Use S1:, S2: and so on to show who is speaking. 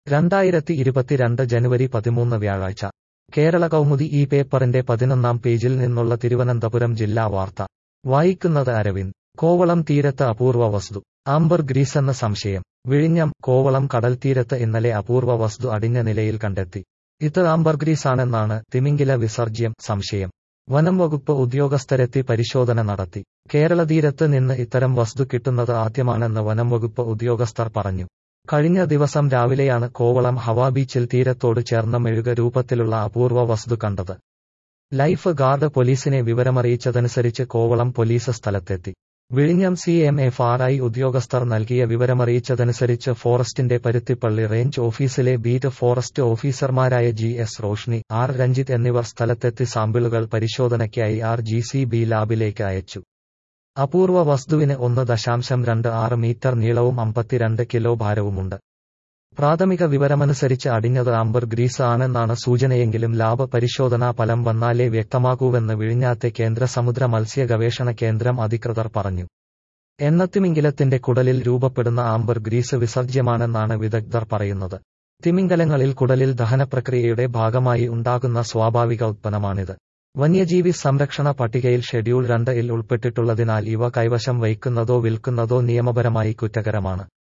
S1: രണ്ടായിരത്തി ഇരുപത്തിരണ്ട് ജനുവരി പതിമൂന്ന് വ്യാഴാഴ്ച കേരള കൗമുദി ഈ പേപ്പറിന്റെ പതിനൊന്നാം പേജിൽ നിന്നുള്ള തിരുവനന്തപുരം ജില്ലാ വാർത്ത വായിക്കുന്നത് അരവിന്ദ് കോവളം തീരത്ത് അപൂർവ വസ്തു ആംബർ ഗ്രീസ് എന്ന സംശയം വിഴിഞ്ഞം കോവളം കടൽ തീരത്ത് ഇന്നലെ അപൂർവ വസ്തു അടിഞ്ഞ നിലയിൽ കണ്ടെത്തി ഇത് ആംബർ ഗ്രീസാണെന്നാണ് തിമിംഗില വിസർജ്യം സംശയം വനം വകുപ്പ് ഉദ്യോഗസ്ഥരെത്തി പരിശോധന നടത്തി കേരള തീരത്ത് നിന്ന് ഇത്തരം വസ്തു കിട്ടുന്നത് ആദ്യമാണെന്ന് വനം വകുപ്പ് ഉദ്യോഗസ്ഥർ പറഞ്ഞു കഴിഞ്ഞ ദിവസം രാവിലെയാണ് കോവളം ഹവാ ബീച്ചിൽ തീരത്തോട് ചേർന്ന മെഴുക രൂപത്തിലുള്ള അപൂർവ വസ്തു കണ്ടത് ലൈഫ് ഗാർഡ് പോലീസിനെ വിവരമറിയിച്ചതനുസരിച്ച് കോവളം പോലീസ് സ്ഥലത്തെത്തി വിഴിഞ്ഞം C M F R I ഉദ്യോഗസ്ഥർ നൽകിയ വിവരമറിയിച്ചതനുസരിച്ച് ഫോറസ്റ്റിന്റെ Paruthippally range office beat forest ഓഫീസർമാരായ G S Roshni R Ranjith എന്നിവർ സ്ഥലത്തെത്തി സാമ്പിളുകൾ പരിശോധനയ്ക്കായി ആർ ജി സി ബി ലാബിലേക്ക് അയച്ചു അപൂർവ വസ്തുവിന് ഒന്ന് ദശാംശം രണ്ട് ആറ് മീറ്റർ നീളവും അമ്പത്തിരണ്ട് കിലോ ഭാരവുമുണ്ട് പ്രാഥമിക വിവരമനുസരിച്ച് അടിഞ്ഞത് ആംബർ ഗ്രീസ് ആണെന്നാണ് സൂചനയെങ്കിലും ലാബ് പരിശോധനാ ഫലം വന്നാലേ വ്യക്തമാകൂവെന്ന് വിഴിഞ്ഞാത്തെ കേന്ദ്ര സമുദ്ര മത്സ്യ ഗവേഷണ കേന്ദ്രം അധികൃതർ പറഞ്ഞു എണ്ണത്തിമിംഗലത്തിന്റെ കുടലിൽ രൂപപ്പെടുന്ന ആംബർ ഗ്രീസ് വിസർജ്യമാണെന്നാണ് വിദഗ്ധർ പറയുന്നത് തിമിംഗലങ്ങളിൽ കുടലിൽ ദഹനപ്രക്രിയയുടെ ഭാഗമായി ഉണ്ടാകുന്ന സ്വാഭാവിക ഉത്പന്നമാണിത് വന്യജീവി സംരക്ഷണ പട്ടികയിൽ ഷെഡ്യൂൾ രണ്ട് ഇൽ ഉൾപ്പെട്ടിട്ടുള്ളതിനാൽ ഇവ കൈവശം വയ്ക്കുന്നതോ വിൽക്കുന്നതോ നിയമപരമായി കുറ്റകരമാണ്